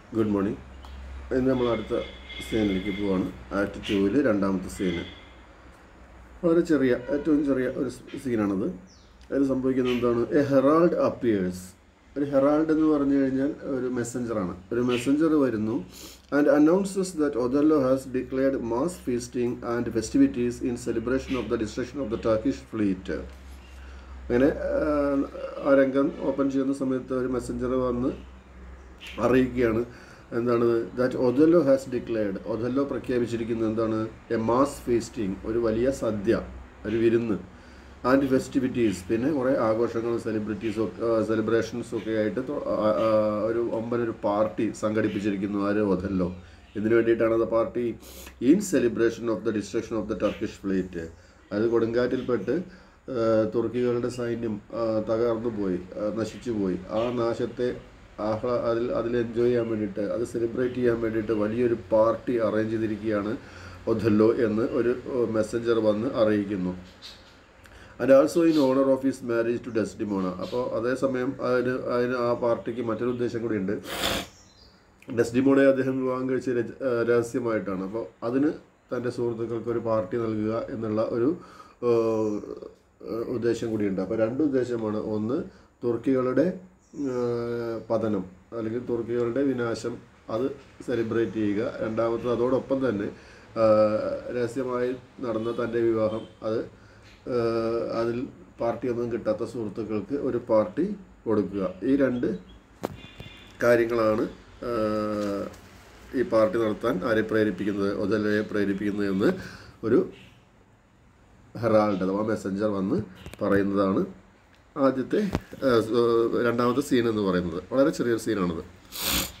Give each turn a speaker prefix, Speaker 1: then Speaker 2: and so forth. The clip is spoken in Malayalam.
Speaker 1: ഗുഡ് മോർണിംഗ് ഇന്ന് നമ്മൾ അടുത്ത സീനിലേക്ക് പോവാണ് ആക്ട് ടൂവിൽ രണ്ടാമത്തെ സീന് വളരെ ചെറിയ ഏറ്റവും ചെറിയ ഒരു സീനാണത് അതിൽ സംഭവിക്കുന്നത് എന്താണ് എ ഹെറാൾഡ് അപ്പിയേഴ്സ് ഒരു ഹെറാൾഡ് എന്ന് പറഞ്ഞു കഴിഞ്ഞാൽ ഒരു മെസ്സഞ്ചറാണ് ഒരു മെസ്സഞ്ചർ വരുന്നു and announces that Othello has declared mass feasting and festivities in celebration of the destruction of the Turkish fleet അങ്ങനെ ആഹ്, ആ രംഗം ഓപ്പൺ ചെയ്യുന്ന സമയത്ത് ഒരു മെസ്സഞ്ചർ വന്ന് അറിയിക്കുകയാണ് എന്താണ് that Othello has declared Othello പ്രഖ്യാപിച്ചിരിക്കുന്നത് എന്താണ് എ മാസ് ഫീസ്റ്റിംഗ് ഒരു വലിയ സദ്യ ഒരു വിരുന്ന് ആൻഡ് ഫെസ്റ്റിവിറ്റീസ് പിന്നെ കുറേ ആഘോഷങ്ങളും സെലിബ്രിറ്റീസും സെലിബ്രേഷൻസും ഒക്കെ ആയിട്ട് തൊ- ആ- ആ ഒരു ഒമ്പനൊരു പാർട്ടി സംഘടിപ്പിച്ചിരിക്കുന്നു ആര് ഒതല്ലോ ഇതിനു വേണ്ടിയിട്ടാണ് അത് party in celebration of the destruction of the Turkish fleet അത് കൊടുങ്കാറ്റിൽപ്പെട്ട് ആ, തുർക്കികളുടെ സൈന്യം ആ, തകർന്നു പോയി ആ, നശിച്ചു പോയി ആ നാശത്തെ ആഹ്ലാ അതിൽ അതിൽ എൻജോയ് ചെയ്യാൻ വേണ്ടിയിട്ട് അത് സെലിബ്രേറ്റ് ചെയ്യാൻ വേണ്ടിയിട്ട് വലിയൊരു പാർട്ടി അറേഞ്ച് ചെയ്തിരിക്കുകയാണ് ഒഥല്ലോ എന്ന് ഒരു മെസ്സഞ്ചർ വന്ന് അറിയിക്കുന്നു and also in honour of his marriage to Desdemona അപ്പോൾ അതേസമയം അതിന് അതിന് ആ പാർട്ടിക്ക് മറ്റൊരു ഉദ്ദേശം കൂടി ഉണ്ട് ഡെസ്ഡിമോണെ അദ്ദേഹം വിവാഹം കഴിച്ച രഹ- ആ, രഹസ്യമായിട്ടാണ് അപ്പോൾ അതിന് തൻ്റെ സുഹൃത്തുക്കൾക്ക് ഒരു പാർട്ടി നൽകുക എന്നുള്ള ഒരു ആ, ആ, ഉദ്ദേശം കൂടിയുണ്ട് അപ്പോൾ രണ്ട് ഉദ്ദേശമാണ് ഒന്ന് തുർക്കികളുടെ ആ, പതനം അല്ലെങ്കിൽ തുർക്കികളുടെ വിനാശം അത് സെലിബ്രേറ്റ് ചെയ്യുക രണ്ടാമത്തത് അതോടൊപ്പം തന്നെ ആ, രഹസ്യമായി നടന്ന തൻ്റെ വിവാഹം അത് ആ, അതിൽ പാർട്ടിയൊന്നും കിട്ടാത്ത സുഹൃത്തുക്കൾക്ക് ഒരു പാർട്ടി കൊടുക്കുക ഈ രണ്ട് കാര്യങ്ങളാണ് ആ, ഈ പാർട്ടി നടത്താൻ ആരെ പ്രേരിപ്പിക്കുന്നത് ഒതല്ലയെ പ്രേരിപ്പിക്കുന്നത് എന്ന് ഒരു ഹെറാൾഡ് അഥവാ മെസ്സഞ്ചർ വന്ന് പറയുന്നതാണ് ആദ്യത്തെ ആ, സ്- രണ്ടാമത്തെ സീൻ എന്ന് പറയുന്നത് വളരെ ചെറിയൊരു സീനാണത്